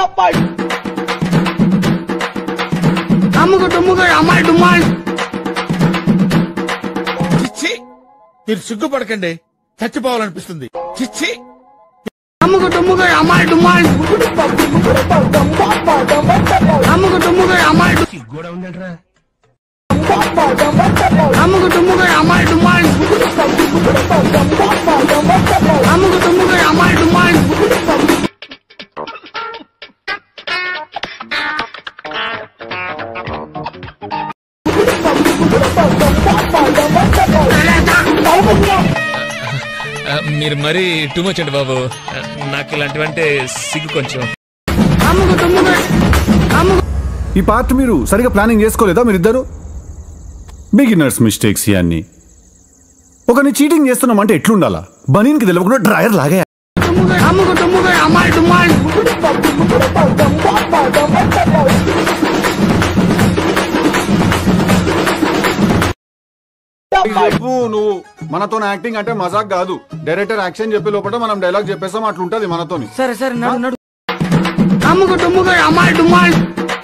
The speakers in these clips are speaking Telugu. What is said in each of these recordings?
అమ్ముకు టుమ్ముకు అమ్మాయి డుమ్మాయి చిచ్చి మీరు సిగ్గుపడకండి చచ్చిపోవాలనిపిస్తుంది చిచ్చి అమ్ముకు టుమ్ముకు అమ్మాయి డుమ్మాయి అమ్ముకు టుమ్ముకు అమ్మాయి డు- అమ్ముకు టుమ్ముకు అమ్మాయి డుమ్మాయి అమ్ముకు టుమ్ముకు అమ్మాయి డుమ్మాయి ఆ, మీరు మరీ టూ మచ్ అండి బాబు ఆ, నాకు ఇలాంటివంటే సిగ్గు కొంచెం అమ్ముకు టుమ్ముకు అమ్ముకు ఈ పార్ట్ మీరు సరిగా ప్లానింగ్ చేసుకోలేదా మీరిద్దరు బిగినర్స్ మిస్టేక్స్ ఇవన్నీ ఒకరిని చీటింగ్ చేస్తున్నామంటే ఎట్లుండాలా బనీన్కి తెలియకుండా డ్రాయర్ లాగే టుమ్ముకు అమ్ముకు టుమ్ముకు అమ్మాయి డుమ్మాయి చెప్పు నువ్వు మనతో యాక్టింగ్ అంటే మజాక్ కాదు డైరెక్టర్ యాక్షన్ చెప్పే లోపల మనం డైలాగ్ చెప్పేస్తాం అట్లుంటది మనతోని సరే సరే నడు నడు అమ్ముకు టుమ్ముకు అమ్మాయి డుమ్మాయి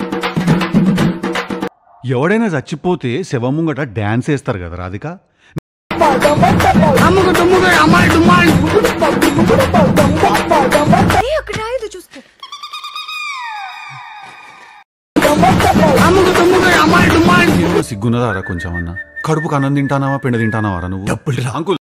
ఎవడైనా చచ్చిపోతే శవం ముంగట డాన్స్ వేస్తారు కదా రాధిక అమ్ముకు టుమ్ముకు అమ్మాయి డుమ్మాయి ఏ అక్కడ రాయదు చూసుకో అమ్ముకు టుమ్ముకు అమ్మాయి డుమ్మాయి సిగ్గున్నదారా కొంచెం అన్న కడుపుకు అన్నం తింటానావా పిండి తింటానావారా నువ్వు అంకుల్